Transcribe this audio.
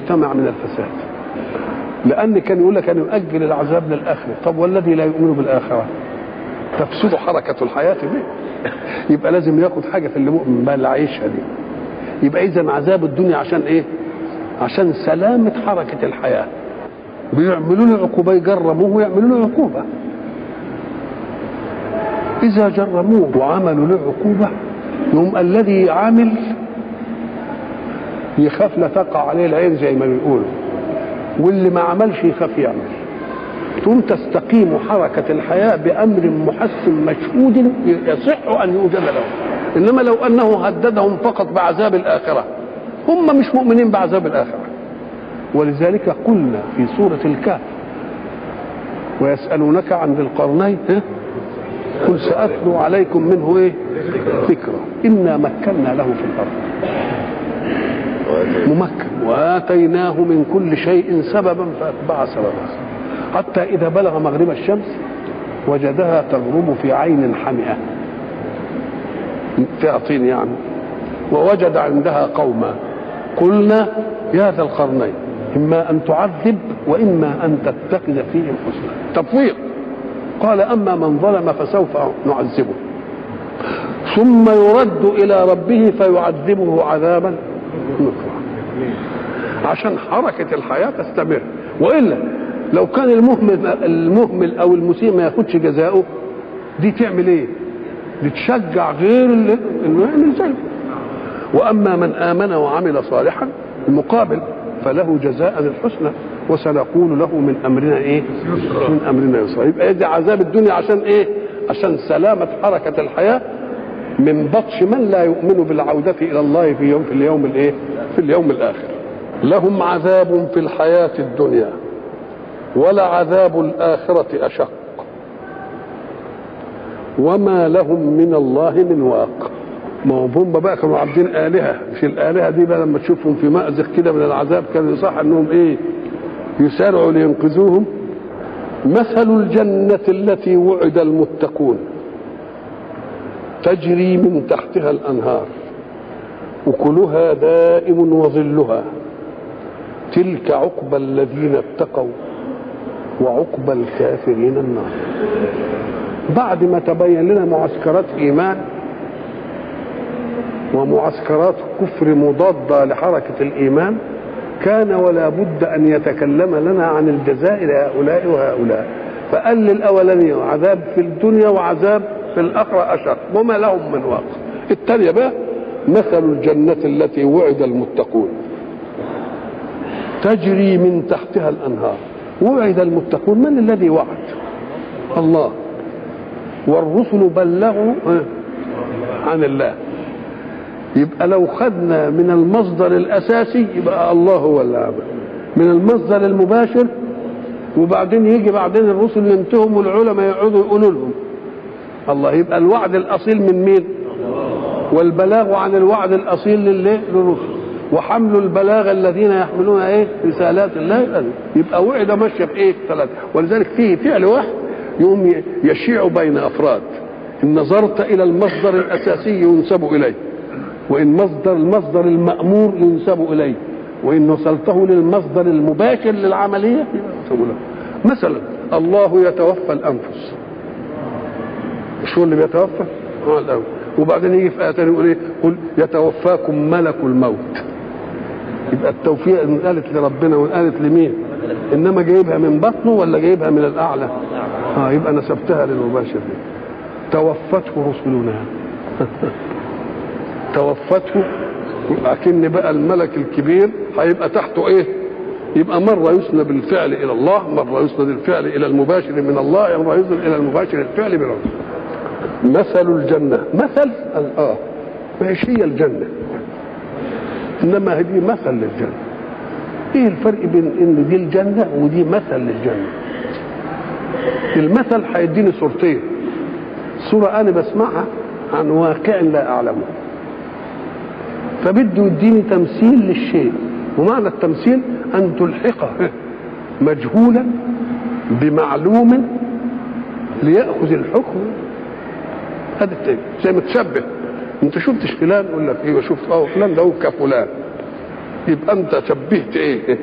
المجتمع من الفساد لان كان يقول لك ان يؤجل العذاب للاخره طب والذي لا يؤمن بالاخره تفسد حركه الحياه به يبقى لازم ياخد حاجه في اللي مؤمن بقى اللي عايشها دي يبقى اذا عذاب الدنيا عشان ايه عشان سلامه حركه الحياه بيعملوا له عقوبه يجرموه ويعملوا له عقوبه اذا جرموه وعملوا له عقوبه يوم الذي عامل يخاف لا تقع عليه العين زي ما بيقولوا واللي ما عملش يخاف يعمل ثم تستقيم حركة الحياة بأمر محسن مشهود يصح أن يوجد له إنما لو أنه هددهم فقط بعذاب الآخرة هم مش مؤمنين بعذاب الآخرة ولذلك قلنا في سورة الكهف ويسألونك عن ذي القرنين ها؟ قل سأتلو عليكم منه إيه ذكرى إنا مكنا له في الأرض ممكن وآتيناه من كل شيء سببا فأتبع سببا حتى إذا بلغ مغرب الشمس وجدها تغرب في عين حمئة فيها طين يعني ووجد عندها قوما قلنا يا ذا القرنين إما أن تعذب وإما أن تتخذ فيهم حسنا تفويض قال أما من ظلم فسوف نعذبه ثم يرد إلى ربه فيعذبه عذابا نكرا عشان حركة الحياة تستمر وإلا لو كان المهمل المهمل أو المسيء ما ياخدش جزاؤه دي تعمل إيه؟ دي تشجع غير اللي إنه يعمل زيه وأما من آمن وعمل صالحا المقابل فله جزاء الحسنى وسنقول له من امرنا ايه؟ من امرنا يسرا يبقى دي عذاب الدنيا عشان ايه؟ عشان سلامه حركه الحياه من بطش من لا يؤمن بالعوده الى الله في يوم في اليوم الايه؟ في اليوم الاخر. لهم عذاب في الحياه الدنيا ولعذاب الاخره اشق وما لهم من الله من واق ما هو هم بقى كانوا عابدين آلهة مش الآلهة دي بقى لما تشوفهم في مأزق كده من العذاب كان يصح انهم ايه يسارعوا لينقذوهم مثل الجنة التي وعد المتقون تجري من تحتها الأنهار أكلها دائم وظلها تلك عقبى الذين اتقوا وعقبى الكافرين النار بعد ما تبين لنا معسكرات إيمان ومعسكرات كفر مضادة لحركة الإيمان كان ولا بد أن يتكلم لنا عن الجزاء لهؤلاء وهؤلاء فقال للأولاني عذاب في الدنيا وعذاب في الآخرة أشق وما لهم من واقع التانية بقى مثل الجنة التي وعد المتقون تجري من تحتها الأنهار وعد المتقون من الذي وعد الله والرسل بلغوا عن الله يبقى لو خدنا من المصدر الاساسي يبقى الله هو اللي عمل من المصدر المباشر وبعدين يجي بعدين الرسل ينتهوا والعلماء يقعدوا يقولوا لهم الله يبقى الوعد الاصيل من مين والبلاغ عن الوعد الاصيل لله للرسل وحمل البلاغ الذين يحملون ايه رسالات الله يبقى وعد ماشيه في ايه ثلاثه ولذلك فيه فعل واحد يقوم يشيع بين افراد ان نظرت الى المصدر الاساسي ينسب اليه وإن مصدر المصدر المأمور ينسب إليه وإن وصلته للمصدر المباشر للعملية ينسب له مثلا الله يتوفى الأنفس مش هو اللي بيتوفى؟ هو الأول وبعدين يجي في آية ثانية يقول إيه؟ قل يتوفاكم ملك الموت يبقى التوفيق إن قالت لربنا وإن قالت لمين؟ إنما جايبها من بطنه ولا جايبها من الأعلى؟ اه يبقى نسبتها للمباشر توفته رسلنا توفته لكن بقى الملك الكبير هيبقى تحته ايه يبقى مرة يسند الفعل إلى الله مرة يسند الفعل إلى المباشر من الله مرة يسند إلى المباشر الفعل من الله مثل الجنة مثل اه مش هي الجنة إنما دي مثل للجنة إيه الفرق بين إن دي الجنة ودي مثل للجنة المثل هيديني صورتين صورة أنا بسمعها عن واقع لا أعلمه فبده يديني تمثيل للشيء ومعنى التمثيل ان تلحقه مجهولا بمعلوم لياخذ الحكم هذا التاني زي ما تشبه انت شفتش فلان يقول لك ايوه شفت اه فلان ده هو كفلان يبقى انت شبهت ايه